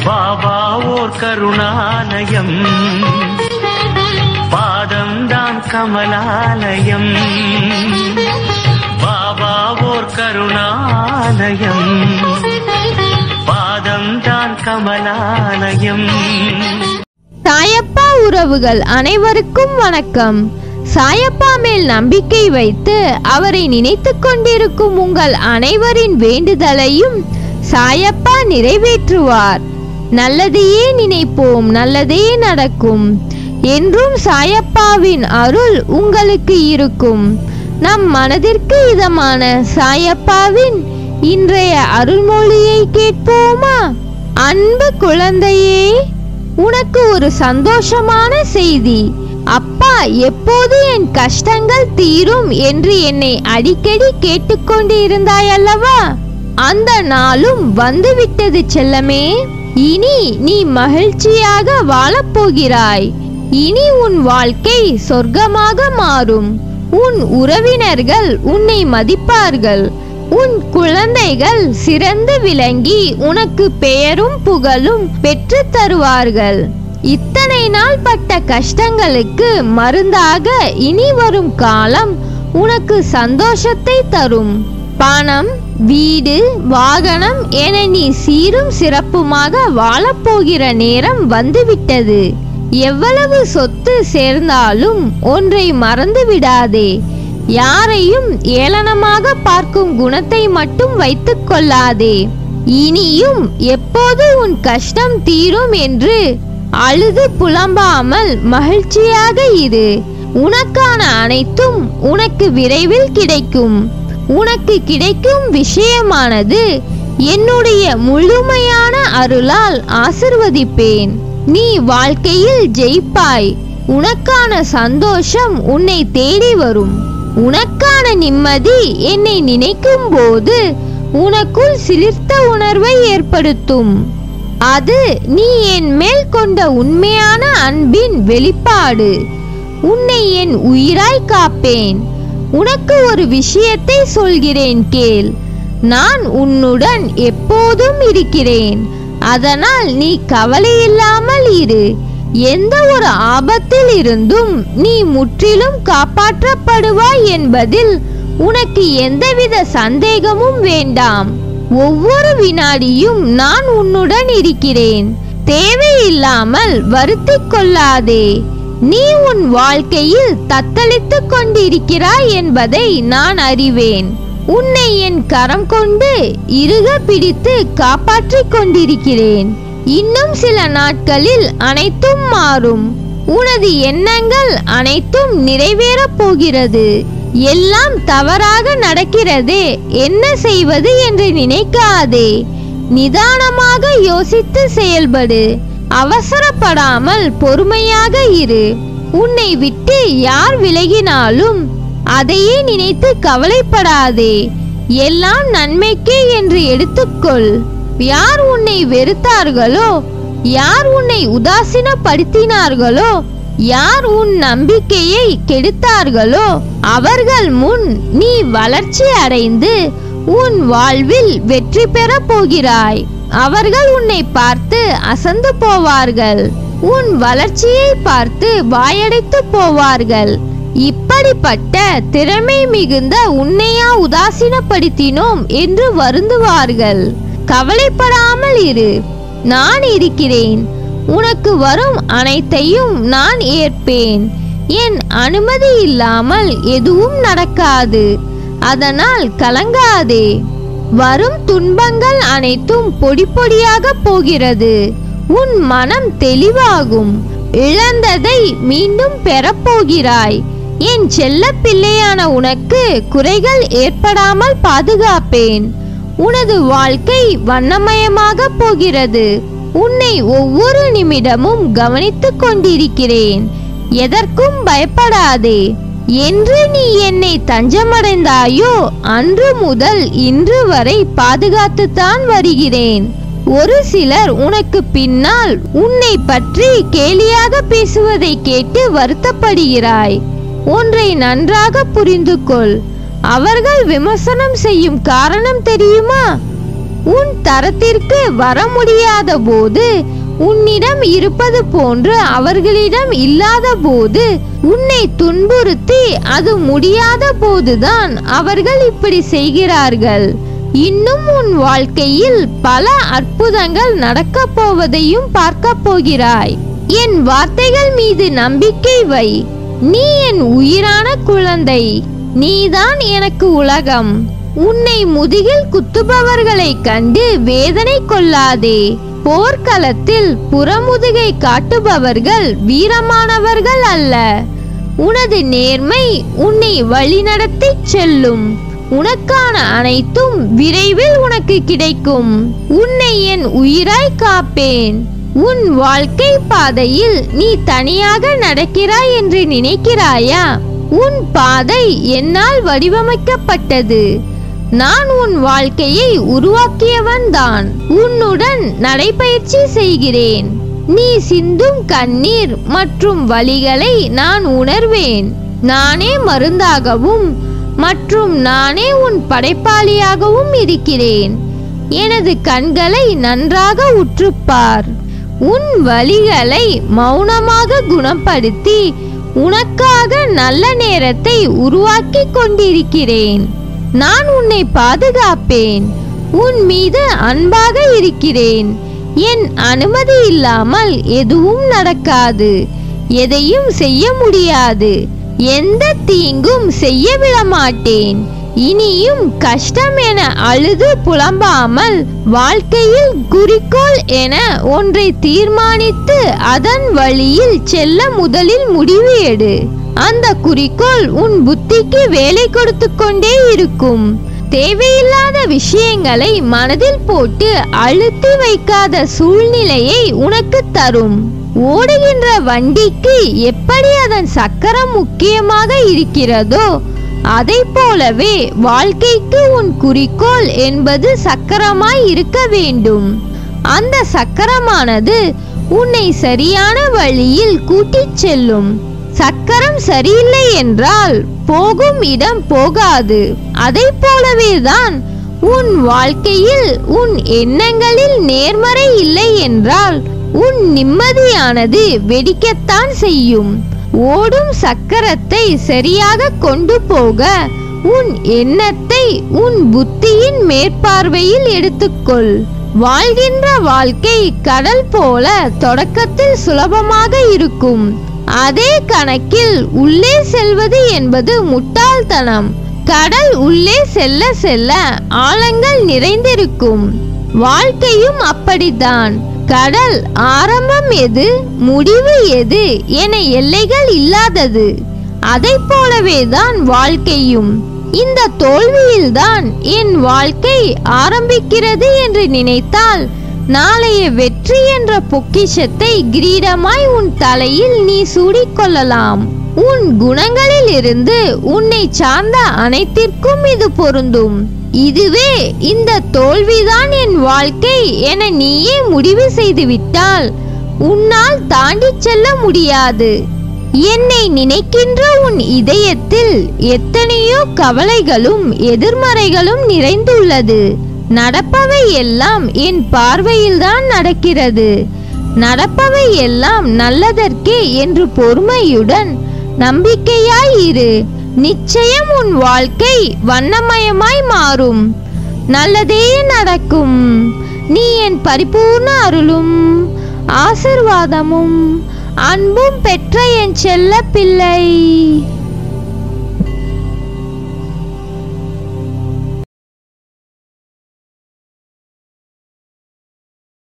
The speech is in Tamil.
பாபா ஓர் கருணாலயம் பாதம்தான் கமலாலயம் பாபா ஓர் கருணாலயம் பாதம்தான் கமலாலயம் சாயப்பா உறவுகள் அனைவருக்கும் வணக்கம் சாயப்பா மேல் நம்பிக்கை வைத்து அவரை நினைத்துக் கொண்டிருக்கும் உங்கள் அனைவரின் வேண்டுதலையும் சாயப்பா நிறைவேற்றுவார் நல்லதையே நினைப்போம் நல்லதே நடக்கும் என்றும் சாயப்பாவின் அருள் உங்களுக்கு இருக்கும் நம் மனதிற்கு இதமான சாயப்பாவின் இன்றைய அருள்மொழியை கேட்போமா அன்பு குழந்தையே உனக்கு ஒரு சந்தோஷமான செய்தி அப்பா எப்போது என் கஷ்டங்கள் தீரும் என்று என்னை அடிக்கடி கேட்டுக்கொண்டு இருந்தாயல்லவா அந்த நாளும் வந்துவிட்டது செல்லமே இனி நீ மகிழ்ச்சியாக வாழப்போகிறாய் இனி உன் வாழ்க்கை சொர்க்கமாக மாறும் உன் உறவினர்கள் உன்னை மதிப்பார்கள் உன் குழந்தைகள் சிறந்து விளங்கி உனக்கு பெயரும் புகழும் பெற்று தருவார்கள் இத்தனை நாள் பட்ட கஷ்டங்களுக்கு மருந்தாக இனி வரும் காலம் உனக்கு சந்தோஷத்தை தரும் பணம் வீடு வாகனம் என நீ சீரும் சிறப்புமாக வாழப்போகிற நேரம் வந்துவிட்டது எவ்வளவு சொத்து சேர்ந்தாலும் ஒன்றை மறந்து விடாதே யாரையும் ஏளனமாக பார்க்கும் குணத்தை மட்டும் வைத்துக் கொள்ளாதே இனியும் எப்போது உன் கஷ்டம் தீரும் என்று அழுது புலம்பாமல் மகிழ்ச்சியாக இரு உனக்கான அனைத்தும் உனக்கு விரைவில் கிடைக்கும் உனக்கு கிடைக்கும் விஷயமானது என்னுடைய முழுமையான அருளால் ஆசிர்வதிப்பேன் நீ வாழ்க்கையில் ஜெயிப்பாய் உனக்கான சந்தோஷம் உன்னை தேடி வரும் உனக்கான நிம்மதி என்னை நினைக்கும் போது உனக்குள் சிலிர்த்த உணர்வை ஏற்படுத்தும் அது நீ என் மேல் கொண்ட உண்மையான அன்பின் வெளிப்பாடு உன்னை என் உயிராய் காப்பேன் உனக்கு ஒரு விஷயத்தை சொல்கிறேன் கேள் நான் உன்னுடன் எப்போதும் இருக்கிறேன் அதனால் நீ கவலையில்லாமல் இரு எந்த ஒரு ஆபத்தில் இருந்தும் நீ முற்றிலும் காப்பாற்றப்படுவாய் என்பதில் உனக்கு எந்தவித சந்தேகமும் வேண்டாம் ஒவ்வொரு வினாடியும் நான் உன்னுடன் இருக்கிறேன் தேவையில்லாமல் வருத்திக் கொள்ளாதே நீ உன் வாழ்க்கையில் தத்தளித்துக் கொண்டிருக்கிறாய் என்பதை நான் அறிவேன் உன்னை என் கரம் கொண்டு இறுக பிடித்து காப்பாற்றிக் கொண்டிருக்கிறேன் இன்னும் சில நாட்களில் அனைத்தும் மாறும் உனது எண்ணங்கள் அனைத்தும் நிறைவேறப் போகிறது எல்லாம் தவறாக நடக்கிறதே என்ன செய்வது என்று நினைக்காதே நிதானமாக யோசித்து செயல்படு அவசரப்படாமல் பொறுமையாக இரு உன்னை விட்டு யார் விலகினாலும் அதையே நினைத்து கவலைப்படாதே எல்லாம் நன்மைக்கே என்று எடுத்துக்கொள் யார் உன்னை வெறுத்தார்களோ யார் உன்னை உதாசீனப்படுத்தினார்களோ யார் உன் நம்பிக்கையை கெடுத்தார்களோ அவர்கள் முன் நீ வளர்ச்சி அடைந்து உன் வாழ்வில் வெற்றி பெறப் போகிறாய் அவர்கள் உன்னை பார்த்து அசந்து போவார்கள் உன் வளர்ச்சியை பார்த்து வாயடைத்து போவார்கள் இப்படிப்பட்ட திறமை மிகுந்த உன்னையா உதாசீனப்படுத்தினோம் என்று வருந்துவார்கள் கவலைப்படாமல் இரு நான் இருக்கிறேன் உனக்கு வரும் அனைத்தையும் நான் ஏற்பேன் என் அனுமதி இல்லாமல் எதுவும் நடக்காது அதனால் கலங்காதே வரும் துன்பங்கள் அனைத்தும் பொடி பொடியாக போகிறது உன் மனம் தெளிவாகும் இழந்ததை மீண்டும் பெறப்போகிறாய் என் செல்ல பிள்ளையான உனக்கு குறைகள் ஏற்படாமல் பாதுகாப்பேன் உனது வாழ்க்கை வண்ணமயமாக போகிறது உன்னை ஒவ்வொரு நிமிடமும் கவனித்துக் கொண்டிருக்கிறேன் எதற்கும் பயப்படாதே என்று நீ என்னை தஞ்சமடைந்தாயோ அன்று முதல் இன்று வரை பாதுகாத்துத்தான் வருகிறேன் ஒரு சிலர் உனக்கு பின்னால் உன்னை பற்றி கேலியாக பேசுவதை கேட்டு வருத்தப்படுகிறாய் ஒன்றை நன்றாக புரிந்து கொள் அவர்கள் விமர்சனம் செய்யும் காரணம் தெரியுமா உன் தரத்திற்கு வர முடியாத போது உன்னிடம் இருப்பது போன்று அவர்களிடம் இல்லாத போது உன்னை துன்புறுத்தி அது முடியாத போதுதான் அவர்கள் இப்படி செய்கிறார்கள் இன்னும் உன் வாழ்க்கையில் பல அற்புதங்கள் நடக்கப் போவதையும் பார்க்கப் போகிறாய் என் வார்த்தைகள் மீது நம்பிக்கை வை நீ என் உயிரான குழந்தை நீதான் எனக்கு உலகம் உன்னை முதுகில் குத்துபவர்களைக் கண்டு வேதனை கொள்ளாதே போர்க்களத்தில் புறமுதுகை காட்டுபவர்கள் வீரமானவர்கள் அல்ல உனது நேர்மை உன்னை வழிநடத்திச் செல்லும் உனக்கான அனைத்தும் விரைவில் உனக்கு கிடைக்கும் உன்னை என் உயிராய் காப்பேன் உன் வாழ்க்கை பாதையில் நீ தனியாக நடக்கிறாய் என்று நினைக்கிறாயா உன் பாதை என்னால் வடிவமைக்கப்பட்டது நான் உன் வாழ்க்கையை உருவாக்கியவன் தான் உன்னுடன் நடைபயிற்சி செய்கிறேன் நீ சிந்தும் கண்ணீர் மற்றும் வலிகளை நான் உணர்வேன் நானே மருந்தாகவும் மற்றும் நானே உன் படைப்பாளியாகவும் இருக்கிறேன் எனது கண்களை நன்றாக உற்றுப்பார் உன் வலிகளை மௌனமாக குணப்படுத்தி உனக்காக நல்ல நேரத்தை உருவாக்கிக் கொண்டிருக்கிறேன் நான் உன்னை பாதுகாப்பேன் உன் மீது அன்பாக இருக்கிறேன் என் அனுமதி இல்லாமல் எதுவும் நடக்காது எதையும் செய்ய முடியாது எந்த தீங்கும் செய்ய விட மாட்டேன் இனியும் கஷ்டம் என அழுது புலம்பாமல் வாழ்க்கையில் குறிக்கோள் என ஒன்றை தீர்மானித்து அதன் வழியில் செல்ல முதலில் முடிவு எடு அந்த குறிக்கோள் உன் புத்திக்கு வேலை கொடுத்து கொண்டே இருக்கும் தேவையில்லாத விஷயங்களை மனதில் போட்டு அழுத்தி வைக்காத சூழ்நிலையை உனக்கு தரும் ஓடுகின்ற வண்டிக்கு எப்படி அதன் சக்கரம் முக்கியமாக இருக்கிறதோ அதை போலவே வாழ்க்கைக்கு உன் குறிக்கோள் என்பது சக்கரமாய் இருக்க வேண்டும் அந்த சக்கரமானது உன்னை சரியான வழியில் கூட்டிச் செல்லும் சக்கரம் சரியில்லை என்றால் போகும் இடம் போகாது அதை போலவே தான் உன் வாழ்க்கையில் உன் எண்ணங்களில் நேர்மறை இல்லை என்றால் உன் நிம்மதியானது வெடிக்கத்தான் செய்யும் ஓடும் சக்கரத்தை சரியாக கொண்டு போக உன் எண்ணத்தை உன் புத்தியின் மேற்பார்வையில் எடுத்துக்கொள் வாழ்கின்ற வாழ்க்கை கடல் போல தொடக்கத்தில் சுலபமாக இருக்கும் அதே கணக்கில் உள்ளே செல்வது என்பது முட்டாள்தனம் கடல் உள்ளே செல்ல செல்ல ஆழங்கள் நிறைந்திருக்கும் வாழ்க்கையும் அப்படித்தான் கடல் ஆரம்பம் எது முடிவு எது என எல்லைகள் இல்லாதது அதை போலவே தான் வாழ்க்கையும் இந்த தோல்வியில்தான் என் வாழ்க்கை ஆரம்பிக்கிறது என்று நினைத்தால் நாளைய வெற்றி என்ற பொக்கிஷத்தை கிரீடமாய் உன் தலையில் நீ சூடிக்கொள்ளலாம் உன் குணங்களில் இருந்து உன்னை சார்ந்த அனைத்திற்கும் இது பொருந்தும் இதுவே இந்த தோல்விதான் என் வாழ்க்கை என நீயே முடிவு செய்துவிட்டால் உன்னால் தாண்டிச் செல்ல முடியாது என்னை நினைக்கின்ற உன் இதயத்தில் எத்தனையோ கவலைகளும் எதிர்மறைகளும் நிறைந்துள்ளது நடப்பவை எல்லாம் என் பார்வையில்தான் நடக்கிறது நடப்பவை எல்லாம் நல்லதற்கே என்று பொறுமையுடன் நம்பிக்கையாய் இரு நிச்சயம் உன் வாழ்க்கை வண்ணமயமாய் மாறும் நல்லதே நடக்கும் நீ என் பரிபூர்ண அருளும் ஆசிர்வாதமும் அன்பும் பெற்ற என் செல்ல பிள்ளை